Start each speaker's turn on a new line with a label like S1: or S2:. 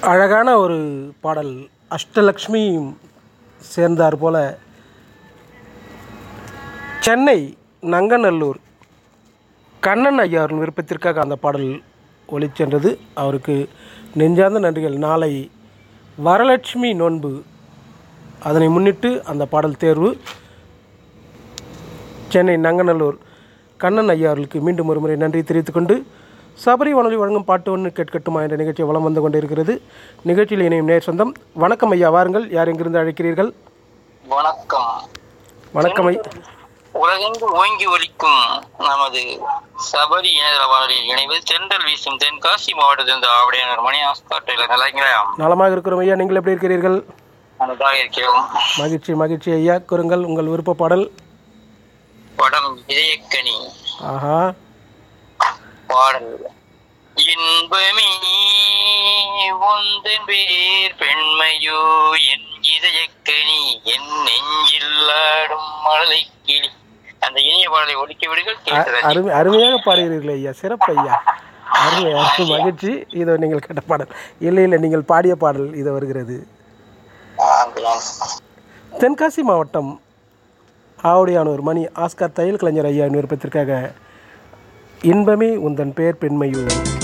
S1: அழகான ஒரு பாடல் அஷ்டலக்ஷ்மியும் சேர்ந்தார் போல சென்னை நங்கநல்லூர் கண்ணன் ஐயா அவர்கள் விருப்பத்திற்காக அந்த பாடல் ஒளிச்சென்றது அவருக்கு நெஞ்சார்ந்த நன்றிகள் நாளை வரலட்சுமி நோன்பு அதனை முன்னிட்டு அந்த பாடல் தேர்வு சென்னை நங்கநல்லூர் கண்ணன் ஐயா அவர்களுக்கு மீண்டும் ஒரு முறை நன்றி தெரிவித்துக்கொண்டு சபரி வானொலி வழங்கும் பாட்டு ஒன்று கேட்கட்டுமா என்ற நிகழ்ச்சி வலம் வந்து கொண்டிருக்கிறது நிகழ்ச்சியில் இணையும் நேர் சொந்தம் வணக்கம் ஐயா வாருங்கள் யார் எங்கிருந்து அழைக்கிறீர்கள்
S2: வணக்கம்
S1: வணக்கம் ஐ
S2: உலகெங்கும் ஓங்கி ஒலிக்கும் நமது சபரி இணையதள வானொலியில் இணைவது தென்றல் வீசும் தென்காசி மாவட்டத்திலிருந்து ஆவடையாளர் மணி ஆஸ்காட்டில் நல்லாங்களா
S1: நலமாக இருக்கிறோம் ஐயா நீங்கள் எப்படி இருக்கிறீர்கள்
S2: நன்றாக இருக்கிறோம்
S1: மகிழ்ச்சி மகிழ்ச்சி ஐயா கூறுங்கள் உங்கள் விருப்ப பாடல்
S2: படம் இதயக்கனி
S1: ஆஹா
S2: பாடல் இன்பமே உந்தன் பேர் பெண்மையோ என் இதயக்கனி என் நெஞ்சில் ஆடும் மழலை கிளி அந்த இனிய பாடலை ஒலிக்க விடுங்கள்
S1: அ-
S2: கேட்டதா
S1: அருமை அருமையாக பாடுகிறீர்கள் ஐயா சிறப்பு ஐயா அருமை அருமை மகிழ்ச்சி இதோ நீங்கள் கேட்ட பாடல் இல்லை இல்லை நீங்கள் பாடிய பாடல் இது வருகிறது தென்காசி மாவட்டம் ஆவடியானூர் மணி ஆஸ்கார் தையல் கலைஞர் ஐயா விருப்பத்திற்காக இன்பமே உந்தன் பேர் பெண்மையோ